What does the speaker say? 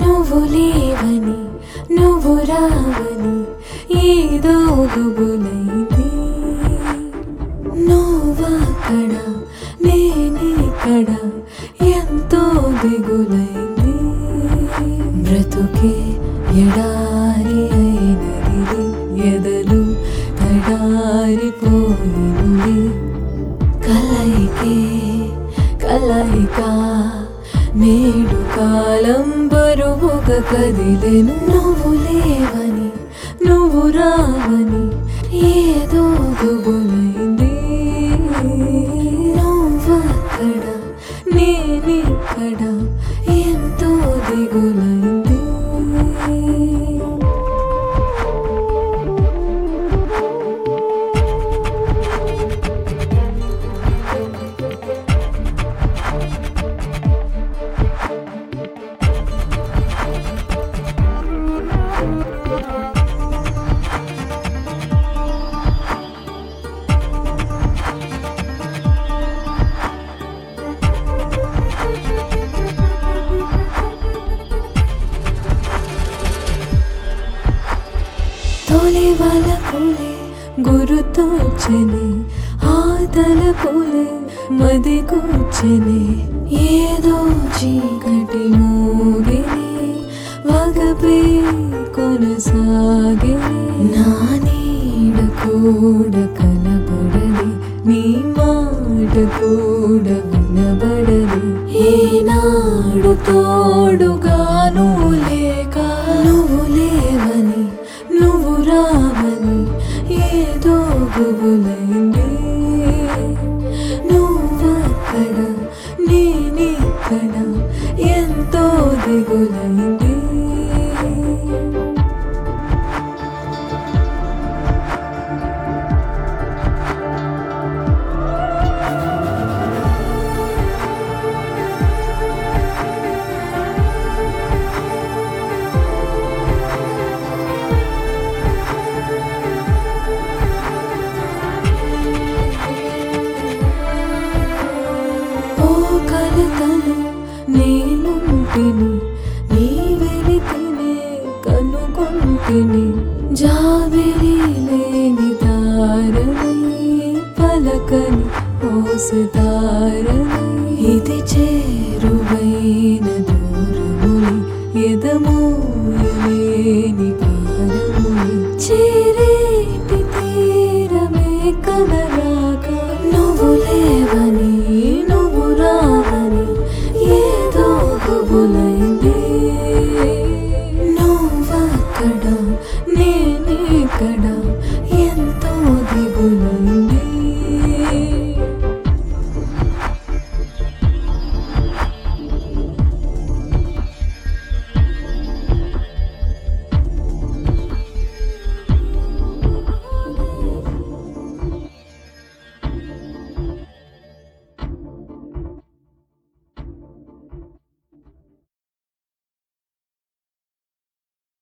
నువ్వు లేవని నువ్వు రావని ఏదో గుబులైంది నువ్వక్కడ నేనిక్కడ ఎంతో దిగులైంది బ్రతుకే ఎడారి అయినది ఎదలు తడారిపోయింది కలయికే కలయిక నేడు కాలం బరువుగా కదిలెను నువ్వు లేవని నువ్వు రావని ఏదో గుబులైంది నువ్వక్కడ నేనిక్కడ ఎంతో దిగులైంది తొలి వాళ్ళ పూలే గురుతోచని ఆతల పూలే మది కూర్చని ఏదో చీకటి మూగిని వగపే కొనసాగిని నా నీడ కూడా కనబడది నీ మాట కూడా వినబడది ఏనాడు తోడుగాను లేక నువ్వు లేవని నువ్వు రావని ఏదో గుబులైంది నువ్వక్కడ నేనిక్కడ ఎంతో దిగులైంది ఓ కలతలు నేనుంటిని నీ వెలితినే కనుగొంటిని జాబిలి లేని తారని పలకని మోసతారని ఇది చేరు